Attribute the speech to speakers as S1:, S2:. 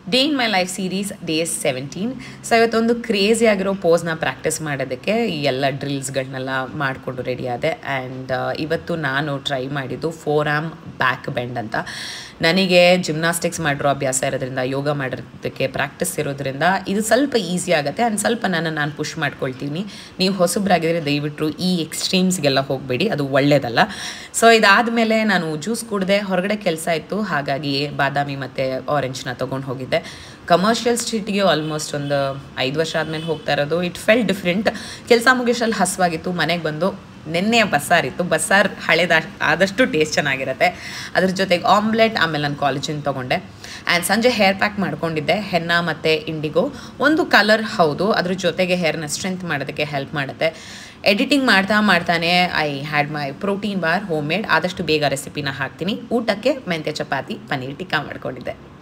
S1: day in my life series days seventeen so ಇವತ್ತೊಂದು crazy ಆಗಿರೋ ಪೋಸ್ನ ಪ್ರಾಕ್ಟೀಸ್ ಮಾಡೋದಕ್ಕೆ ಈ ಎಲ್ಲ ಡ್ರಿಲ್ಸ್ಗಳನ್ನೆಲ್ಲ ಮಾಡಿಕೊಂಡು ರೆಡಿ ಆದೆ ಆ್ಯಂಡ್ ಇವತ್ತು ನಾನು ಟ್ರೈ ಮಾಡಿದ್ದು ಫೋರ್ ಆಮ್ ಬ್ಯಾಕ್ ಬೆಂಡ್ ಅಂತ ನನಗೆ ಜಿಮ್ನಾಸ್ಟಿಕ್ಸ್ ಮಾಡಿರೋ ಅಭ್ಯಾಸ ಇರೋದ್ರಿಂದ ಯೋಗ ಮಾಡಿರೋದಕ್ಕೆ ಪ್ರಾಕ್ಟೀಸ್ ಇರೋದ್ರಿಂದ ಇದು ಸ್ವಲ್ಪ ಈಸಿ ಆಗುತ್ತೆ ಆ್ಯಂಡ್ ಸ್ವಲ್ಪ ನನ್ನ ನಾನು ಪುಷ್ ಮಾಡ್ಕೊಳ್ತೀನಿ ನೀವು ಹೊಸಬ್ರಾಗಿದ್ರೆ ದಯವಿಟ್ಟು ಈ ಎಕ್ಸ್ಟ್ರೀಮ್ಸ್ಗೆಲ್ಲ ಹೋಗಬೇಡಿ ಅದು ಒಳ್ಳೇದಲ್ಲ ಸೊ ಇದಾದಮೇಲೆ ನಾನು ಜ್ಯೂಸ್ ಕುಡಿದೆ ಹೊರಗಡೆ ಕೆಲಸ ಇತ್ತು ಹಾಗಾಗಿ ಬಾದಾಮಿ ಮತ್ತು ಆರೆಂಜ್ನ ತೊಗೊಂಡು ಹೋಗಿದ್ದೆ ಕಮರ್ಷಿಯಲ್ ಸ್ಟ್ರೀಟ್ಗೆ ಆಲ್ಮೋಸ್ಟ್ ಒಂದು ಐದು ವರ್ಷ ಆದಮೇಲೆ ಹೋಗ್ತಾ ಇರೋದು ಇಟ್ ಫೆಲ್ ಡಿಫ್ರೆಂಟ್ ಕೆಲಸ ಮುಗಿಸಲ್ಲಿ ಹಸುವಾಗಿತ್ತು ಮನೆಗೆ ಬಂದು ನಿನ್ನೆಯ ಬಸ್ಸಾರ್ ಇತ್ತು ಬಸ್ಸಾರ್ ಹಳೇದ ಆದಷ್ಟು ಟೇಸ್ಟ್ ಚೆನ್ನಾಗಿರುತ್ತೆ ಅದ್ರ ಜೊತೆಗೆ ಆಮ್ಲೆಟ್ ಆಮೇಲೆ ನಾನು ಕಾಲೇಜಿಂದ ತೊಗೊಂಡೆ ಆ್ಯಂಡ್ ಸಂಜೆ ಹೇರ್ ಪ್ಯಾಕ್ ಮಾಡ್ಕೊಂಡಿದ್ದೆ ಹೆನ್ನ ಮತ್ತು ಇಂಡಿಗೋ ಒಂದು ಕಲರ್ ಹೌದು ಅದ್ರ ಜೊತೆಗೆ ಹೇರ್ನ ಸ್ಟ್ರೆಂತ್ ಮಾಡೋದಕ್ಕೆ ಹೆಲ್ಪ್ ಮಾಡುತ್ತೆ ಎಡಿಟಿಂಗ್ ಮಾಡ್ತಾ ಮಾಡ್ತಾನೆ I had my protein bar home made ಆದಷ್ಟು ಬೇಗ ರೆಸಿಪಿನ ಹಾಕ್ತೀನಿ ಊಟಕ್ಕೆ ಮೆಂತ್ಯ ಚಪಾತಿ ಪನ್ನೀರ್ ಟಿಕ್ಕಾ ಮಾಡ್ಕೊಂಡಿದ್ದೆ